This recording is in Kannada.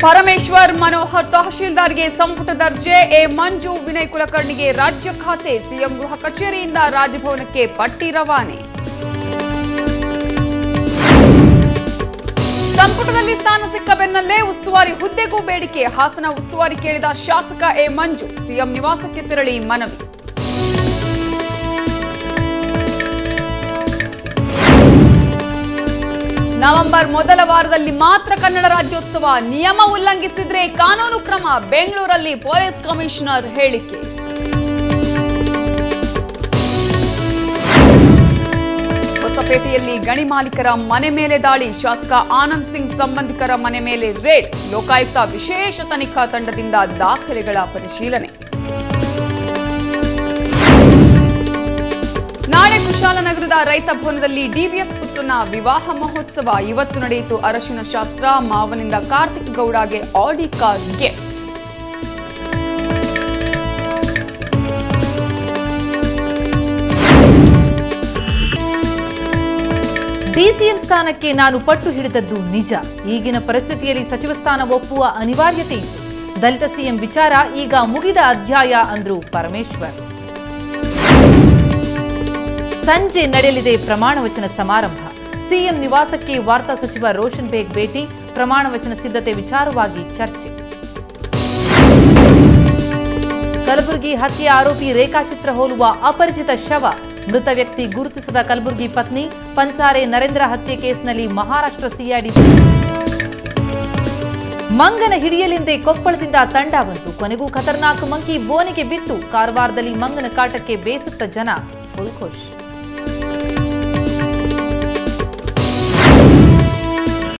ಪರಮೇಶ್ವರ್ ಮನೋಹರ್ ತಹಶೀಲ್ದಾರ್ಗೆ ಸಂಪುಟ ದರ್ಜೆ ಎ ಮಂಜು ವಿನಯ್ ಕುಲಕರ್ಣಿಗೆ ರಾಜ್ಯ ಖಾತೆ ಸಿಎಂ ಗೃಹ ಕಚೇರಿಯಿಂದ ರಾಜಭವನಕ್ಕೆ ಪಟ್ಟಿ ರವಾನೆ ಸಂಪುಟದಲ್ಲಿ ಸ್ಥಾನ ಸಿಕ್ಕ ಬೆನ್ನಲ್ಲೇ ಉಸ್ತುವಾರಿ ಹುದ್ದೆಗೂ ಬೇಡಿಕೆ ಹಾಸನ ಉಸ್ತುವಾರಿ ಕೇಳಿದ ಶಾಸಕ ಎ ಮಂಜು ಸಿಎಂ ನಿವಾಸಕ್ಕೆ ತೆರಳಿ ಮನವಿ ನವೆಂಬರ್ ಮೊದಲ ವಾರದಲ್ಲಿ ಮಾತ್ರ ಕನ್ನಡ ರಾಜ್ಯೋತ್ಸವ ನಿಯಮ ಉಲ್ಲಂಘಿಸಿದ್ರೆ ಕಾನೂನು ಕ್ರಮ ಬೆಂಗಳೂರಲ್ಲಿ ಪೊಲೀಸ್ ಕಮಿಷನರ್ ಹೇಳಿಕೆ ಹೊಸಪೇಟೆಯಲ್ಲಿ ಗಣಿ ಮಾಲೀಕರ ಮನೆ ಮೇಲೆ ದಾಳಿ ಶಾಸಕ ಆನಂದ್ ಸಿಂಗ್ ಸಂಬಂಧಿಕರ ಮನೆ ಮೇಲೆ ರೇಡ್ ಲೋಕಾಯುಕ್ತ ವಿಶೇಷ ತನಿಖಾ ತಂಡದಿಂದ ದಾಖಲೆಗಳ ಪರಿಶೀಲನೆ ನಾಳೆ ಕುಶಾಲನಗರದ ರೈತ ಭವನದಲ್ಲಿ ಡಿವಿಎಸ್ ಪುತ್ರನ ವಿವಾಹ ಮಹೋತ್ಸವ ಇವತ್ತು ನಡೆಯಿತು ಅರಶಿನ ಶಾಸ್ತ್ರ ಮಾವನಿಂದ Karthik ಗೌಡಗೆ Audi car gift DCM ಸ್ಥಾನಕ್ಕೆ ನಾನು ಪಟ್ಟು ಹಿಡಿದದ್ದು ನಿಜ ಈಗಿನ ಪರಿಸ್ಥಿತಿಯಲ್ಲಿ ಸಚಿವ ಸ್ಥಾನ ಒಪ್ಪುವ ಅನಿವಾರ್ಯತೆ ಇತ್ತು ದಲಿತ ಸಿಎಂ ವಿಚಾರ ಈಗ ಮುಗಿದ ಅಧ್ಯಾಯ ಅಂದ್ರು ಪರಮೇಶ್ವರ್ ಸಂಜೆ ನಡೆಯಲಿದೆ ಪ್ರಮಾಣ ವಚನ ಸಮಾರಂಭ ಸಿಎಂ ನಿವಾಸಕ್ಕೆ ವಾರ್ತಾ ಸಚಿವ ರೋಷನ್ ಬೇಗ್ ಭೇಟಿ ಪ್ರಮಾಣ ವಚನ ಸಿದ್ಧತೆ ವಿಚಾರವಾಗಿ ಚರ್ಚೆ ಕಲಬುರಗಿ ಹತ್ಯೆ ಆರೋಪಿ ರೇಖಾಚಿತ್ರ ಹೋಲುವ ಅಪರಿಚಿತ ಶವ ಮೃತ ವ್ಯಕ್ತಿ ಗುರುತಿಸದ ಕಲಬುರಗಿ ಪತ್ನಿ ಪನ್ಸಾರೆ ನರೇಂದ್ರ ಹತ್ಯೆ ಕೇಸ್ನಲ್ಲಿ ಮಹಾರಾಷ್ಟ್ರ ಸಿಐಡಿ ಮಂಗನ ಹಿಡಿಯಲೆಂದೇ ಕೊಪ್ಪಳದಿಂದ ತಂಡ ಬಂತು ಕೊನೆಗೂ ಖತರ್ನಾಕ್ ಮಂಕಿ ಬೋನಿಗೆ ಬಿತ್ತು ಕಾರವಾರದಲ್ಲಿ ಮಂಗನ ಕಾಟಕ್ಕೆ ಬೇಸತ್ತ ಜನ ಫುಲ್ ಖುಷ್